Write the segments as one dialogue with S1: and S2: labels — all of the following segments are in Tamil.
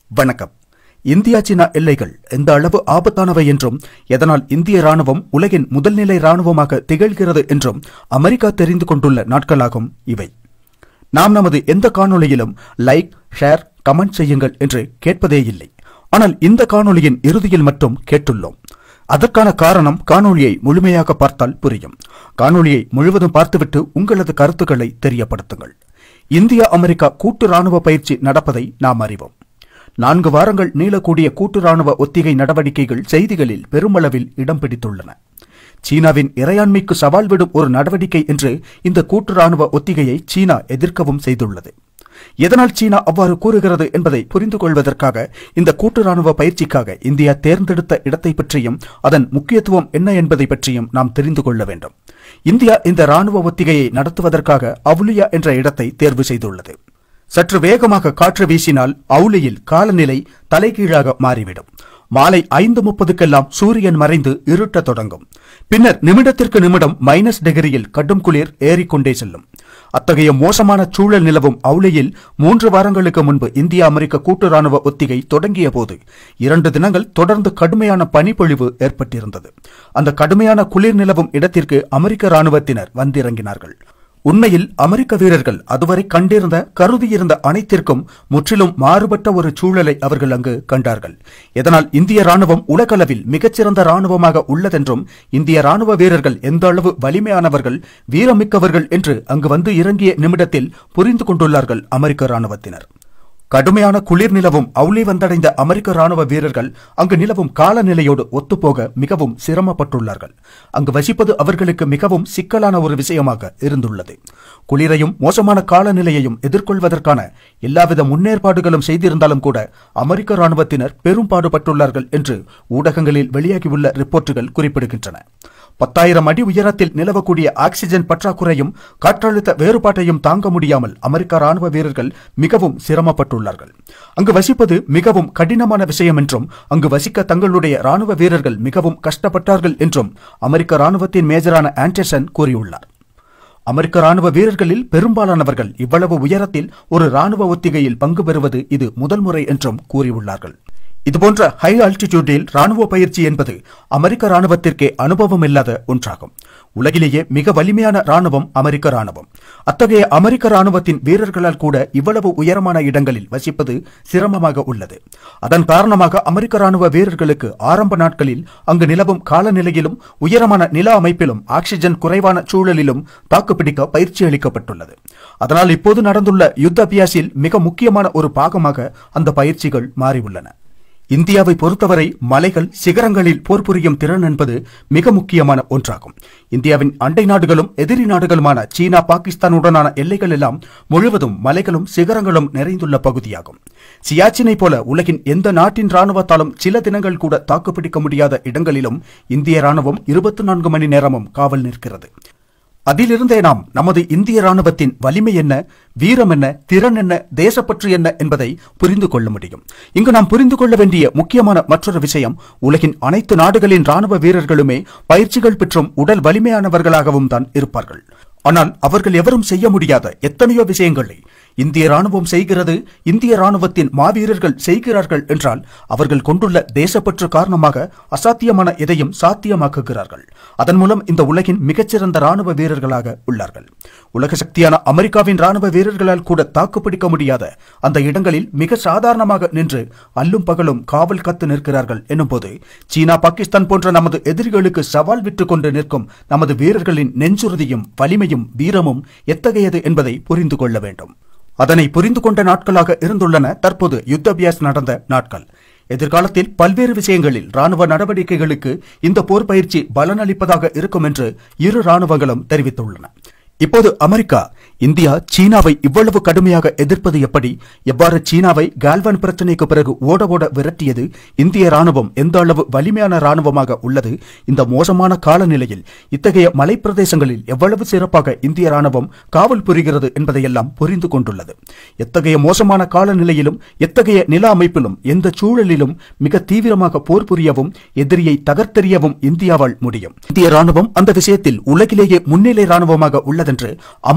S1: வணக்கம் இந்தியா சீனா எல்லைகள் எந்த அளவு ஆபத்தானவை என்றும் எதனால் இந்திய ராணுவம் உலகின் முதல்நிலை ராணுவமாக திகழ்கிறது என்றும் அமெரிக்கா தெரிந்து கொண்டுள்ள நாட்களாகும் இவை நாம் நமது எந்த காணொளியிலும் லைக் ஷேர் கமெண்ட் செய்யுங்கள் என்று கேட்பதே இல்லை ஆனால் இந்த காணொளியின் இறுதியில் மட்டும் கேட்டுள்ளோம் அதற்கான காரணம் காணொளியை முழுமையாக பார்த்தால் புரியும் காணொளியை முழுவதும் பார்த்துவிட்டு உங்களது கருத்துக்களை தெரியப்படுத்துங்கள் இந்தியா அமெரிக்கா கூட்டு ராணுவ பயிற்சி நடப்பதை நாம் அறிவோம் நான்கு வாரங்கள் நீளக்கூடிய கூட்டு ராணுவ ஒத்திகை நடவடிக்கைகள் செய்திகளில் பெருமளவில் இடம் பிடித்துள்ளன சீனாவின் இறையாண்மைக்கு சவால் விடும் ஒரு நடவடிக்கை என்று இந்த கூட்டு ராணுவ ஒத்திகையை சீனா எதிர்க்கவும் செய்துள்ளது எதனால் சீனா அவ்வாறு கூறுகிறது என்பதை புரிந்து கொள்வதற்காக இந்த கூட்டு ராணுவ பயிற்சிக்காக இந்தியா தேர்ந்தெடுத்த இடத்தை பற்றியும் அதன் முக்கியத்துவம் என்ன என்பதை பற்றியும் நாம் தெரிந்து கொள்ள வேண்டும் இந்தியா இந்த ராணுவ ஒத்திகையை நடத்துவதற்காக அவுலியா என்ற இடத்தை தேர்வு செய்துள்ளது சற்று வேகமாக காற்று வீசினால் அவுலியில் காலநிலை தலைகீழாக மாறிவிடும் மாலை ஐந்து முப்பதுக்கெல்லாம் சூரியன் மறைந்து இருட்டத் தொடங்கும் பின்னர் நிமிடத்திற்கு நிமிடம் மைனஸ் டிகிரியில் கடும் குளிர் ஏறிக்கொண்டே செல்லும் அத்தகைய மோசமான சூழல் நிலவும் அவுலியில் மூன்று வாரங்களுக்கு முன்பு இந்திய அமெரிக்க கூட்டு ராணுவ ஒத்திகை தொடங்கிய போது இரண்டு தினங்கள் தொடர்ந்து கடுமையான பனிப்பொழிவு ஏற்பட்டிருந்தது அந்த கடுமையான குளிர் நிலவும் இடத்திற்கு அமெரிக்க ராணுவத்தினர் வந்திறங்கினார்கள் உண்மையில் அமெரிக்க வீரர்கள் அதுவரை கண்டிருந்த கருதியிருந்த அனைத்திற்கும் முற்றிலும் மாறுபட்ட ஒரு சூழலை அவர்கள் அங்கு கண்டார்கள் இதனால் இந்திய ராணுவம் உலகளவில் மிகச்சிறந்த ராணுவமாக உள்ளதென்றும் இந்திய ராணுவ வீரர்கள் எந்த அளவு வலிமையானவர்கள் வீரமிக்கவர்கள் என்று அங்கு வந்து இறங்கிய நிமிடத்தில் புரிந்து கொண்டுள்ளார்கள் அமெரிக்க ராணுவத்தினர் கடுமையான குளிர் நிலவும் அவுளி வந்தடைந்த அமெரிக்க ராணுவ வீரர்கள் அங்கு நிலவும் காலநிலையோடு ஒத்துப்போக மிகவும் சிரமப்பட்டுள்ளார்கள் அங்கு வசிப்பது அவர்களுக்கு மிகவும் சிக்கலான ஒரு விஷயமாக இருந்துள்ளது குளிரையும் மோசமான காலநிலையையும் எதிர்கொள்வதற்கான எல்லாவித முன்னேற்பாடுகளும் செய்திருந்தாலும் கூட அமெரிக்க ராணுவத்தினர் பெரும் பாடுபட்டுள்ளார்கள் என்று ஊடகங்களில் வெளியாகியுள்ள ரிப்போர்ட்டுகள் குறிப்பிடுகின்றன பத்தாயிரம் அடி உயரத்தில் நிலவக்கூடிய ஆக்சிஜன் பற்றாக்குறையும் காற்றழுத்த வேறுபாட்டையும் தாங்க முடியாமல் அமெரிக்க ராணுவ வீரர்கள் மிகவும் சிரமப்பட்டுள்ளார்கள் அங்கு வசிப்பது மிகவும் கடினமான விஷயம் என்றும் அங்கு வசிக்க தங்களுடைய ராணுவ வீரர்கள் மிகவும் கஷ்டப்பட்டார்கள் என்றும் அமெரிக்க ராணுவத்தின் மேஜரான ஆண்டர்சன் கூறியுள்ளார் அமெரிக்க ராணுவ வீரர்களில் பெரும்பாலானவர்கள் இவ்வளவு உயரத்தில் ஒரு ராணுவ ஒத்திகையில் பங்கு பெறுவது இது முதல் முறை என்றும் கூறியுள்ளார்கள் இதுபோன்ற ஹை ஆல்டிடியூடில் ராணுவ பயிற்சி என்பது அமெரிக்க ராணுவத்திற்கே அனுபவம் இல்லாத ஒன்றாகும் உலகிலேயே மிக வலிமையான ராணுவம் அமெரிக்க ராணுவம் அத்தகைய அமெரிக்க ராணுவத்தின் வீரர்களால் கூட இவ்வளவு உயரமான இடங்களில் வசிப்பது சிரமமாக உள்ளது அதன் காரணமாக அமெரிக்க ராணுவ வீரர்களுக்கு ஆரம்ப நாட்களில் அங்கு நிலவும் காலநிலையிலும் உயரமான நில அமைப்பிலும் ஆக்சிஜன் குறைவான சூழலிலும் தாக்குப்பிடிக்க பயிற்சி அளிக்கப்பட்டுள்ளது அதனால் இப்போது நடந்துள்ள யுத்த அபியாசில் மிக முக்கியமான ஒரு பாகமாக அந்த பயிற்சிகள் மாறியுள்ளன இந்தியாவை பொறுத்தவரை மலைகள் சிகரங்களில் போர் புரியும் திறன் என்பது மிக முக்கியமான ஒன்றாகும் இந்தியாவின் அண்டை நாடுகளும் எதிரி நாடுகளுமான சீனா பாகிஸ்தானுடனான எல்லைகள் எல்லாம் முழுவதும் மலைகளும் சிகரங்களும் நிறைந்துள்ள பகுதியாகும் சியாச்சினை போல உலகின் எந்த நாட்டின் ராணுவத்தாலும் சில தினங்கள் கூட தாக்குப்பிடிக்க முடியாத இடங்களிலும் இந்திய ராணுவம் இருபத்தி நான்கு மணி நேரமும் காவல் நிற்கிறது அதிலிருந்தே நாம் நமது இந்திய ராணுவத்தின் வலிமை என்ன வீரம் என்ன திறன் என்ன தேசப்பற்று என்ன என்பதை புரிந்து கொள்ள முடியும் இங்கு நாம் புரிந்து கொள்ள வேண்டிய முக்கியமான மற்றொரு விஷயம் உலகின் அனைத்து நாடுகளின் ராணுவ வீரர்களுமே பயிற்சிகள் பெற்றும் உடல் வலிமையானவர்களாகவும் தான் இருப்பார்கள் ஆனால் அவர்கள் எவரும் செய்ய முடியாத எத்தனையோ விஷயங்களை இந்திய ராணுவம் செய்கிறது இந்திய ராணுவத்தின் மாவீரர்கள் செய்கிறார்கள் என்றால் அவர்கள் கொண்டுள்ள தேசப்பற்று காரணமாக அசாத்தியமான எதையும் சாத்தியமாக்குகிறார்கள் அதன் மூலம் இந்த உலகின் மிகச்சிறந்த ராணுவ வீரர்களாக உள்ளார்கள் உலக சக்தியான அமெரிக்காவின் ராணுவ வீரர்களால் கூட தாக்குப்பிடிக்க முடியாத அந்த இடங்களில் மிக சாதாரணமாக நின்று அல்லும் பகலும் காவல் காத்து நிற்கிறார்கள் என்னும்போது சீனா பாகிஸ்தான் போன்ற நமது எதிரிகளுக்கு சவால் விட்டுக் கொண்டு நிற்கும் நமது வீரர்களின் நெஞ்சுறுதியும் வலிமையும் வீரமும் எத்தகையது என்பதை புரிந்து கொள்ள வேண்டும் அதனை புரிந்து கொண்ட நாட்களாக இருந்துள்ளன தற்போது யுத்தபியாஸ் நடந்த நாட்கள் எதிர்காலத்தில் பல்வேறு விஷயங்களில் ராணுவ நடவடிக்கைகளுக்கு இந்த போர் பயிற்சி பலனளிப்பதாக இருக்கும் என்று இரு ராணுவங்களும் தெரிவித்துள்ளன இப்போது அமெரிக்கா இந்தியா சீனாவை இவ்வளவு கடுமையாக எதிர்ப்பது எப்படி எவ்வாறு சீனாவை கால்வான் பிரச்சனைக்கு பிறகு ஓட ஓட விரட்டியது இந்திய ராணுவம் எந்த அளவு வலிமையான ராணுவமாக உள்ளது இந்த மோசமான காலநிலையில் இத்தகைய மலைப்பிரதேசங்களில் எவ்வளவு சிறப்பாக இந்திய ராணுவம் காவல் புரிகிறது என்பதையெல்லாம் புரிந்து கொண்டுள்ளது எத்தகைய மோசமான காலநிலையிலும் எத்தகைய நில அமைப்பிலும் எந்த சூழலிலும் மிக தீவிரமாக போர் புரியவும் எதிரியை தகர்த்தெறியவும் இந்தியாவால் முடியும் இந்திய ராணுவம் அந்த விஷயத்தில் உலகிலேயே முன்னிலை ராணுவமாக உள்ளதென்று அமெரிக்கா புரிந்து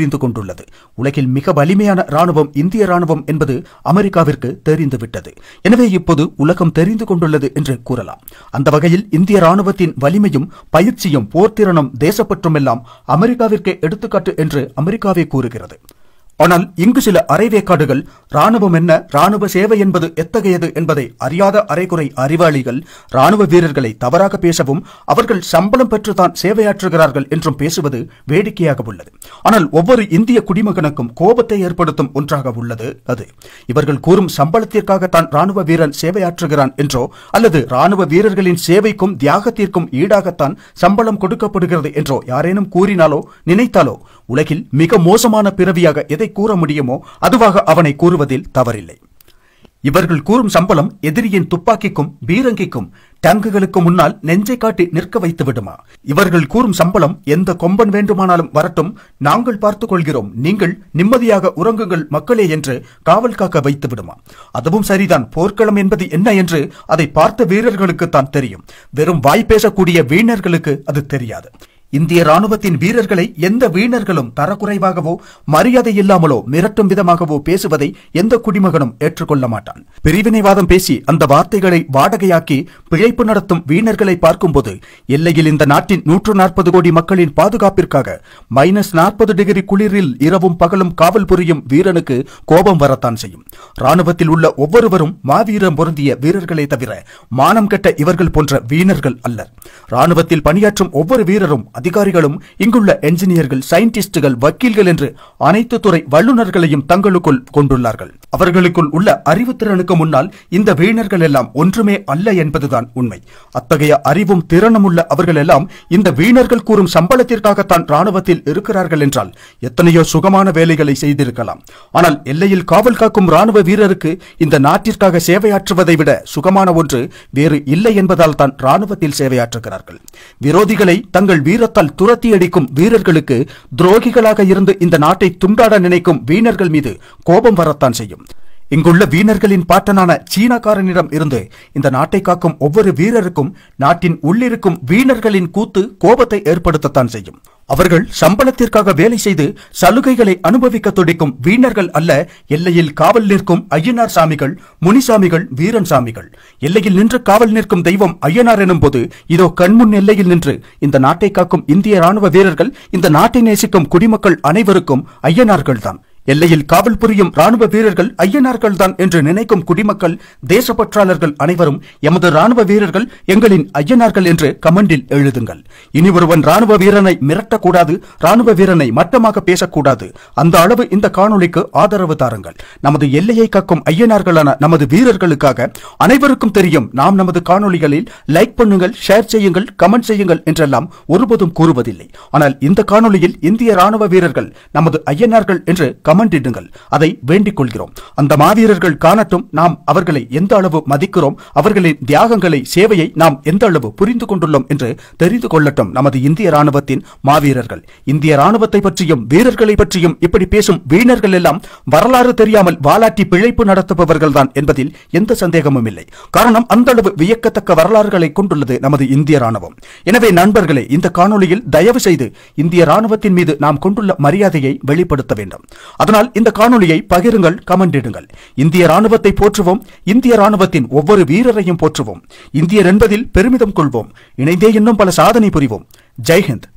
S1: புரிந்து கொண்டுள்ளது உலகில் மிக வலிமையான ராணுவம் இந்திய ராணுவம் என்பது அமெரிக்காவிற்கு தெரிந்துவிட்டது எனவே இப்போது உலகம் தெரிந்து கொண்டுள்ளது என்று கூறலாம் அந்த வகையில் இந்திய ராணுவத்தின் வலிமையும் பயிற்சியும் போர்த்திறனும் தேசப்பற்றும் எல்லாம் அமெரிக்காவிற்கே எடுத்துக்காட்டு என்று அமெரிக்காவே கூறுகிறது ஆனால் இங்கு சில அரைவேக்காடுகள் ராணுவம் என்ன ராணுவ சேவை என்பது எத்தகையது என்பதை அறியாத அரைகுறை அறிவாளிகள் ராணுவ வீரர்களை தவறாக பேசவும் அவர்கள் சம்பளம் பெற்றுதான் சேவையாற்றுகிறார்கள் என்றும் பேசுவது வேடிக்கையாக உள்ளது ஆனால் ஒவ்வொரு இந்திய குடிமகனுக்கும் கோபத்தை ஏற்படுத்தும் ஒன்றாக உள்ளது அது இவர்கள் கூறும் சம்பளத்திற்காகத்தான் ராணுவ வீரன் சேவையாற்றுகிறான் என்றோ அல்லது ராணுவ வீரர்களின் சேவைக்கும் தியாகத்திற்கும் ஈடாகத்தான் சம்பளம் கொடுக்கப்படுகிறது என்றோ யாரேனும் கூறினாலோ நினைத்தாலோ உலகில் மிக மோசமான பிறவியாக எதை கூற முடியுமோ அதுவாக அவனை கூறுவதில் தவறில்லை இவர்கள் கூறும் சம்பளம் எதிரியின் துப்பாக்கிக்கும் பீரங்கிக்கும் டேங்குகளுக்கு முன்னால் நெஞ்சை காட்டி நிற்க வைத்து விடுமா இவர்கள் கூறும் சம்பளம் எந்த கொம்பன் வேண்டுமானாலும் வரட்டும் நாங்கள் பார்த்துக் கொள்கிறோம் நீங்கள் நிம்மதியாக உறங்குங்கள் மக்களே என்று காவல் காக்க வைத்து விடுமா அதுவும் சரிதான் போர்க்களம் என்பது என்ன என்று அதை பார்த்த வீரர்களுக்கு தான் தெரியும் வெறும் வாய் பேசக்கூடிய வீணர்களுக்கு அது தெரியாது இந்திய ராணுவத்தின் வீரர்களை எந்த வீணர்களும் தரக்குறைவாகவோ மரியாதை இல்லாமலோ மிரட்டும் விதமாகவோ பேசுவதை எந்த குடிமகனும் ஏற்றுக்கொள்ள மாட்டான் பிரிவினைவாதம் பேசி அந்த வார்த்தைகளை வாடகையாக்கி பிழைப்பு நடத்தும் வீணர்களை பார்க்கும்போது எல்லையில் இந்த நாட்டின் நூற்று நாற்பது கோடி மக்களின் பாதுகாப்பிற்காக மைனஸ் நாற்பது டிகிரி குளிரில் இரவும் பகலும் காவல் புரியும் வீரனுக்கு கோபம் வரத்தான் செய்யும் ராணுவத்தில் உள்ள ஒவ்வொருவரும் மாவீரம் பொருந்திய வீரர்களே தவிர மானம் கெட்ட இவர்கள் போன்ற வீணர்கள் அல்லர் ராணுவத்தில் பணியாற்றும் ஒவ்வொரு வீரரும் அதிகாரிகளும் இங்குள்ள என்ஜினியர்கள் சயின்டிஸ்டுகள் வக்கீல்கள் என்று அனைத்து துறை வல்லுநர்களையும் தங்களுக்குள் கொண்டுள்ளார்கள் அவர்களுக்குள் உள்ள அறிவுத்திறனுக்கு முன்னால் இந்த வீணர்கள் எல்லாம் ஒன்றுமே அல்ல என்பதுதான் உண்மை அத்தகைய அறிவும் திறனும் உள்ள அவர்கள் எல்லாம் இந்த வீணர்கள் கூறும் சம்பளத்திற்காகத்தான் ராணுவத்தில் இருக்கிறார்கள் என்றால் எத்தனையோ சுகமான வேலைகளை செய்திருக்கலாம் ஆனால் எல்லையில் காவல் காக்கும் ராணுவ வீரருக்கு இந்த நாட்டிற்காக சேவையாற்றுவதை விட சுகமான ஒன்று வேறு இல்லை என்பதால் தான் ராணுவத்தில் சேவையாற்றுகிறார்கள் விரோதிகளை தங்கள் வீரத்தால் துரத்தி அடிக்கும் வீரர்களுக்கு துரோகிகளாக இருந்து இந்த நாட்டை துண்டாட நினைக்கும் வீணர்கள் மீது கோபம் வரத்தான் செய்யும் இங்குள்ள வீணர்களின் பாட்டனான சீனக்காரனிடம் இருந்து இந்த நாட்டை காக்கும் ஒவ்வொரு வீரருக்கும் நாட்டின் உள்ளிருக்கும் வீணர்களின் கூத்து கோபத்தை ஏற்படுத்தத்தான் செய்யும் அவர்கள் சம்பளத்திற்காக வேலை செய்து சலுகைகளை அனுபவிக்க துடிக்கும் வீணர்கள் அல்ல எல்லையில் காவல் நிற்கும் ஐயனார் சாமிகள் முனிசாமிகள் வீரன் சாமிகள் எல்லையில் நின்று காவல் நிற்கும் தெய்வம் ஐயனார் எனும் போது இதோ கண்முன் எல்லையில் நின்று இந்த நாட்டை காக்கும் இந்திய ராணுவ வீரர்கள் இந்த நாட்டை நேசிக்கும் குடிமக்கள் அனைவருக்கும் ஐயனார்கள் தான் எல்லையில் காவல் புரியும் ராணுவ வீரர்கள் ஐயனார்கள் தான் என்று நினைக்கும் குடிமக்கள் தேசப்பற்றாளர்கள் அனைவரும் எமது ராணுவ வீரர்கள் எங்களின் ஐயனார்கள் என்று கமெண்டில் எழுதுங்கள் இனி ஒருவன் ராணுவ வீரனை மிரட்டக்கூடாது ராணுவ வீரனை மட்டமாக பேசக்கூடாது அந்த அளவு இந்த காணொளிக்கு ஆதரவு தாருங்கள் நமது எல்லையை காக்கும் ஐயனார்களான நமது வீரர்களுக்காக அனைவருக்கும் தெரியும் நாம் நமது காணொளிகளில் லைக் பண்ணுங்கள் ஷேர் செய்யுங்கள் கமெண்ட் செய்யுங்கள் என்றெல்லாம் ஒருபோதும் கூறுவதில்லை ஆனால் இந்த காணொளியில் இந்திய ராணுவ வீரர்கள் நமது ஐயனார்கள் என்று கமெண்ட் இடுங்கள் அதை வேண்டிக் கொள்கிறோம் அந்த மாவீரர்கள் காணட்டும் நாம் அவர்களை எந்த அளவு மதிக்கிறோம் அவர்களின் தியாகங்களை சேவையை நாம் எந்த அளவு புரிந்து கொண்டுள்ளோம் என்று தெரிந்து கொள்ளட்டும் நமது இந்திய ராணுவத்தின் மாவீரர்கள் இந்திய ராணுவத்தை பற்றியும் வீரர்களை பற்றியும் இப்படி பேசும் வீணர்கள் எல்லாம் வரலாறு தெரியாமல் வாலாட்டி பிழைப்பு நடத்துபவர்கள் தான் என்பதில் எந்த சந்தேகமும் இல்லை காரணம் அந்த அளவு வியக்கத்தக்க வரலாறுகளை கொண்டுள்ளது நமது இந்திய ராணுவம் எனவே நண்பர்களே இந்த காணொளியில் தயவு செய்து இந்திய ராணுவத்தின் மீது நாம் கொண்டுள்ள மரியாதையை வெளிப்படுத்த வேண்டும் அதனால் இந்த காணொளியை பகிருங்கள் கமெண்ட் இடுங்கள் இந்திய ராணுவத்தை போற்றுவோம் இந்திய ராணுவத்தின் ஒவ்வொரு வீரரையும் போற்றுவோம் இந்தியர் என்பதில் பெருமிதம் கொள்வோம் இணைந்தே இன்னும் பல சாதனை புரிவோம் ஜெய்ஹிந்த்